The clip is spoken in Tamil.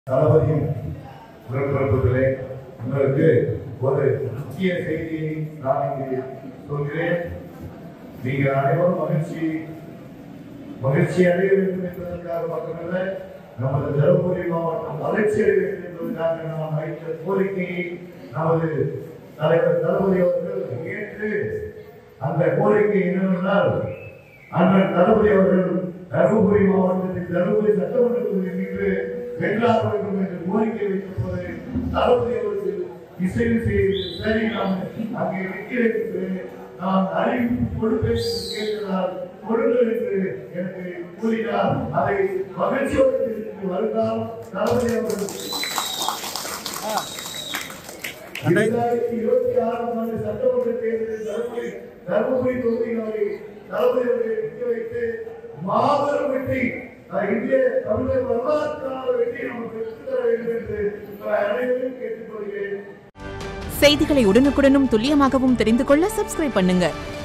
தளபதியின் உடன்பிறப்புகளே உங்களுக்கு ஒரு முக்கிய செய்தியை நான் இங்கு சொல்கிறேன் நீங்கள் அனைவரும் மகிழ்ச்சி மகிழ்ச்சி அடைய வேண்டும் என்பதற்காக மட்டுமல்ல நமது தருமபுரி மாவட்டம் வளர்ச்சி அடைய வேண்டும் என்பதற்காக நாம் வைத்த கோரிக்கையை நமது தலைவர் தளபதி அவர்கள் ஏற்று அந்த கோரிக்கை என்னவென்றால் அண்ணன் தளபதி அவர்கள் தருமபுரி மாவட்டத்தில் தருமபுரி சட்டமன்ற தொகுதியில் நின்று வென்றாக வேண்டும் என்று கோரிக்கை வைத்த போது தளபதி அவர்கள் இசைவு செய்து சரி நாம் அங்கே நிற்கிறேன் என்று நான் அறிவிப்பு கொடுப்பேன் என்று கேட்டதால் கொடுங்கள் என்று எனக்கு கூறினார் அதை மகிழ்ச்சியோடு தெரிவித்து வருந்தால் தளபதி அவர்கள் இரண்டாயிரத்தி இருபத்தி ஆறாம் ஆண்டு சட்டமன்ற தேர்தலில் தருமபுரி தருமபுரி தொகுதியில் அவரை தளபதி அவர்களை நிற்க வைத்து மாபெரும் வெற்றி அஹ், இந்திய தமிழக வரலாற்றான வெற்றி நமக்கு பெற்றுத் தர வேண்டும் என்று உங்களை அனைவரையும் கேட்டுக்கொள்கிறேன் செய்திகளை உடனுக்குடனும் துல்லியமாகவும் தெரிந்து கொள்ள சப்ஸ்கிரைப் பண்ணுங்க